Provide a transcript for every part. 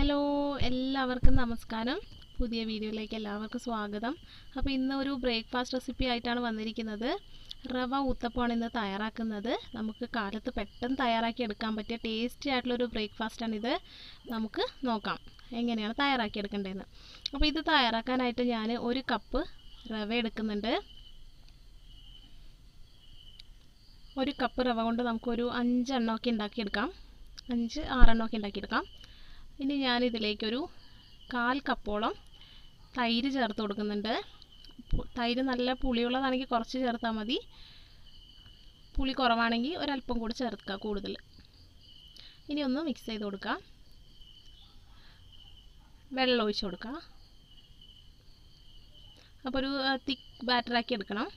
hello എല്ലാവർക്കും നമസ്കാരം പുതിയ വീഡിയോയിലേക്ക് എല്ലാവർക്കും സ്വാഗതം അപ്പോൾ ഇന്ന് ഒരു ബ്രേക്ക്ഫാസ്റ്റ് റെസിപ്പി ആയിട്ടാണ് വന്നിരിക്കുന്നത് റവ ഊത്തപ്പമാണ് ഇന്ന് തയ്യാറാക്കുന്നത് നമുക്ക് കാലത്ത് പെട്ടെന്ന് തയ്യാറാക്കി എടുക്കാൻ പറ്റിയ ടേസ്റ്റി ആയിട്ടുള്ളൊരു ബ്രേക്ക്ഫാസ്റ്റാണിത് നമുക്ക് നോക്കാം എങ്ങനെയാണ് തയ്യാറാക്കി എടുക്കേണ്ടതെന്ന് അപ്പോൾ ഇത് തയ്യാറാക്കാനായിട്ട് ഞാൻ ഒരു കപ്പ് റവ എടുക്കുന്നുണ്ട് ഒരു കപ്പ് റവ കൊണ്ട് നമുക്കൊരു അഞ്ചെണ്ണമൊക്കെ ഉണ്ടാക്കിയെടുക്കാം അഞ്ച് ആറെണ്ണമൊക്കെ ഉണ്ടാക്കിയെടുക്കാം ഇനി ഞാനിതിലേക്കൊരു കാൽ കപ്പോളം തൈര് ചേർത്ത് കൊടുക്കുന്നുണ്ട് തൈര് നല്ല പുളിയുള്ളതാണെങ്കിൽ കുറച്ച് ചേർത്താൽ മതി പുളി കുറവാണെങ്കിൽ ഒരല്പം കൂടി ചേർക്കുക കൂടുതൽ ഇനി ഒന്ന് മിക്സ് ചെയ്ത് കൊടുക്കുക വെള്ളം ഒഴിച്ച് കൊടുക്കുക അപ്പോൾ ഒരു തിക്ക് ബാറ്ററാക്കി എടുക്കണം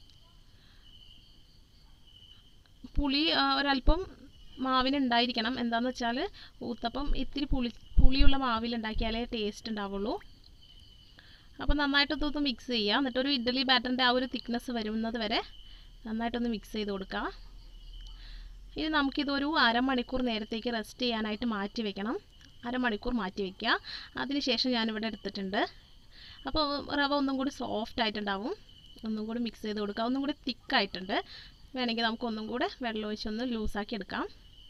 പുളി ഒരല്പം മാവിന് ഉണ്ടായിരിക്കണം എന്താന്ന് വെച്ചാൽ ഊത്തപ്പം ഇത്തിരി പുളി പുളിയുള്ള മാവിൽ ഉണ്ടാക്കിയാലേ ടേസ്റ്റ് ഉണ്ടാവുള്ളൂ അപ്പോൾ നന്നായിട്ട് ഇതൊന്ന് മിക്സ് ചെയ്യുക എന്നിട്ടൊരു ഇഡ്ഡലി ബാറ്ററിൻ്റെ ആ ഒരു തിക്നെസ് വരുന്നത് വരെ നന്നായിട്ടൊന്ന് മിക്സ് ചെയ്ത് കൊടുക്കുക ഇനി നമുക്കിതൊരു അരമണിക്കൂർ നേരത്തേക്ക് റെസ്റ്റ് ചെയ്യാനായിട്ട് മാറ്റി വെക്കണം അരമണിക്കൂർ മാറ്റി വയ്ക്കുക അതിനുശേഷം ഞാനിവിടെ എടുത്തിട്ടുണ്ട് അപ്പോൾ റവ ഒന്നും കൂടി സോഫ്റ്റ് ആയിട്ടുണ്ടാവും ഒന്നും കൂടി മിക്സ് ചെയ്ത് കൊടുക്കുക ഒന്നും കൂടി തിക്കായിട്ടുണ്ട് വേണമെങ്കിൽ നമുക്ക് ഒന്നും കൂടെ വെള്ളം ഒഴിച്ചൊന്ന് ലൂസാക്കി എടുക്കാം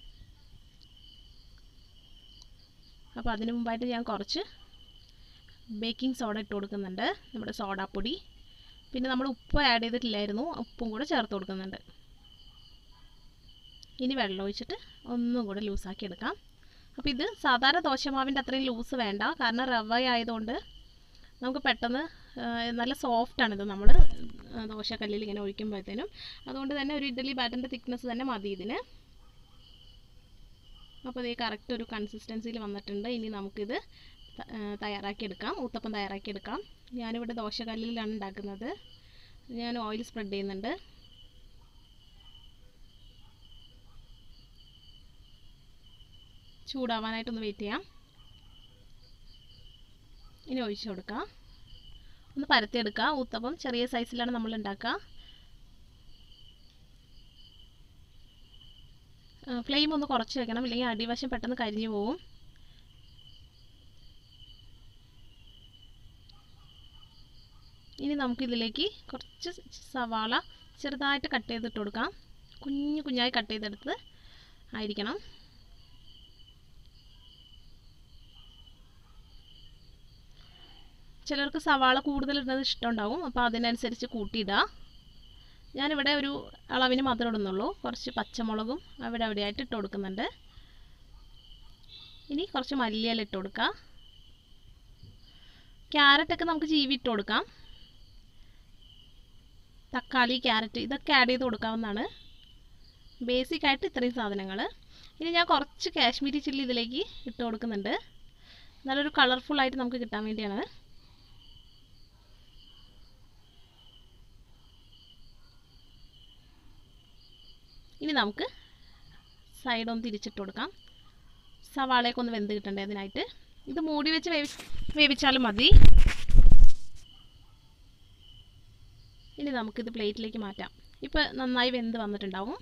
അപ്പോൾ അതിന് മുമ്പായിട്ട് ഞാൻ കുറച്ച് ബേക്കിംഗ് സോഡ ഇട്ട് കൊടുക്കുന്നുണ്ട് നമ്മുടെ സോഡാപ്പൊടി പിന്നെ നമ്മൾ ഉപ്പ് ആഡ് ചെയ്തിട്ടില്ലായിരുന്നു ഉപ്പും കൂടെ ചേർത്ത് കൊടുക്കുന്നുണ്ട് ഇനി വെള്ളം ഒഴിച്ചിട്ട് ഒന്നും കൂടെ ലൂസാക്കി എടുക്കാം അപ്പോൾ ഇത് സാധാരണ ദോശമാവിൻ്റെ അത്രയും ലൂസ് വേണ്ട കാരണം റവ ആയതുകൊണ്ട് നമുക്ക് പെട്ടെന്ന് നല്ല സോഫ്റ്റാണിത് നമ്മൾ ദോശക്കല്ലിൽ ഇങ്ങനെ ഒഴിക്കുമ്പോഴത്തേനും അതുകൊണ്ട് തന്നെ ഒരു ഇഡ്ഡലി ബാറ്ററിൻ്റെ തിക്നെസ് തന്നെ മതി ഇതിന് അപ്പോൾ ഇത് കറക്റ്റ് ഒരു കൺസിസ്റ്റൻസിയിൽ വന്നിട്ടുണ്ട് ഇനി നമുക്കിത് തയ്യാറാക്കിയെടുക്കാം ഊത്തപ്പം തയ്യാറാക്കിയെടുക്കാം ഞാനിവിടെ ദോശക്കല്ലിലാണ് ഉണ്ടാക്കുന്നത് ഞാൻ ഓയിൽ സ്പ്രെഡ് ചെയ്യുന്നുണ്ട് ചൂടാവാനായിട്ടൊന്ന് വെയിറ്റ് ചെയ്യാം ഇനി ഒഴിച്ചു കൊടുക്കാം ഒന്ന് പരത്തിയെടുക്കുക ഊത്തപ്പം ചെറിയ സൈസിലാണ് നമ്മൾ ഉണ്ടാക്കുക ഫ്ലെയിം ഒന്ന് കുറച്ച് വെക്കണം ഇല്ലെങ്കിൽ അടിവശം പെട്ടെന്ന് കരിഞ്ഞു പോവും ഇനി നമുക്കിതിലേക്ക് കുറച്ച് സവാള ചെറുതായിട്ട് കട്ട് ചെയ്തിട്ട് കൊടുക്കാം കുഞ്ഞു കുഞ്ഞായി കട്ട് ചെയ്തെടുത്ത് ആയിരിക്കണം ചിലർക്ക് സവാള കൂടുതൽ ഇടുന്നത് ഇഷ്ടമുണ്ടാവും അപ്പോൾ അതിനനുസരിച്ച് കൂട്ടിയിടുക ഞാനിവിടെ ഒരു അളവിന് മാത്രമേ ഇടുന്നുള്ളൂ കുറച്ച് പച്ചമുളകും അവിടെ അവിടെയായിട്ട് ഇട്ട് കൊടുക്കുന്നുണ്ട് ഇനി കുറച്ച് മല്ലിയില ഇട്ട് കൊടുക്കുക ക്യാരറ്റൊക്കെ നമുക്ക് ചീവി ഇട്ട് കൊടുക്കാം തക്കാളി ക്യാരറ്റ് ഇതൊക്കെ ആഡ് ചെയ്ത് കൊടുക്കാവുന്നതാണ് ബേസിക് ആയിട്ട് ഇത്രയും സാധനങ്ങൾ ഇനി ഞാൻ കുറച്ച് കാശ്മീരി ചില്ലി ഇതിലേക്ക് ഇട്ട് കൊടുക്കുന്നുണ്ട് നല്ലൊരു കളർഫുള്ളായിട്ട് നമുക്ക് കിട്ടാൻ വേണ്ടിയാണ് ഇനി നമുക്ക് സൈഡ് ഒന്ന് തിരിച്ചിട്ട് കൊടുക്കാം സവാളയൊക്കെ ഒന്ന് വെന്ത് കിട്ടണ്ടേ അതിനായിട്ട് ഇത് മൂടി വെച്ച് വേവി വേവിച്ചാലും മതി ഇനി നമുക്കിത് പ്ലേറ്റിലേക്ക് മാറ്റാം ഇപ്പോൾ നന്നായി വെന്ത് വന്നിട്ടുണ്ടാവും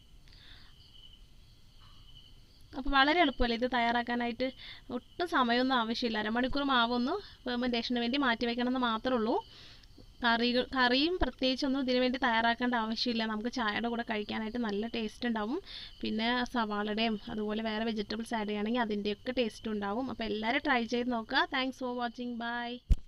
അപ്പോൾ വളരെ എളുപ്പമല്ലേ ഇത് തയ്യാറാക്കാനായിട്ട് ഒട്ടും സമയമൊന്നും ആവശ്യമില്ല അരമണിക്കൂർ മാവൊന്ന് ഫെർമെൻറ്റേഷന് വേണ്ടി മാറ്റി വെക്കണമെന്ന് മാത്രമേ ഉള്ളൂ കറികൾ കറിയും പ്രത്യേകിച്ചൊന്നും ഇതിനു വേണ്ടി തയ്യാറാക്കേണ്ട ആവശ്യമില്ല നമുക്ക് ചായയുടെ കൂടെ കഴിക്കാനായിട്ട് നല്ല ടേസ്റ്റ് ഉണ്ടാവും പിന്നെ സവാളയുടെയും അതുപോലെ വേറെ വെജിറ്റബിൾസ് ആഡ് ചെയ്യുകയാണെങ്കിൽ അതിൻ്റെയൊക്കെ ടേസ്റ്റ് ഉണ്ടാവും അപ്പോൾ എല്ലാവരും ട്രൈ ചെയ്ത് നോക്കുക താങ്ക്സ് ഫോർ വാച്ചിങ് ബൈ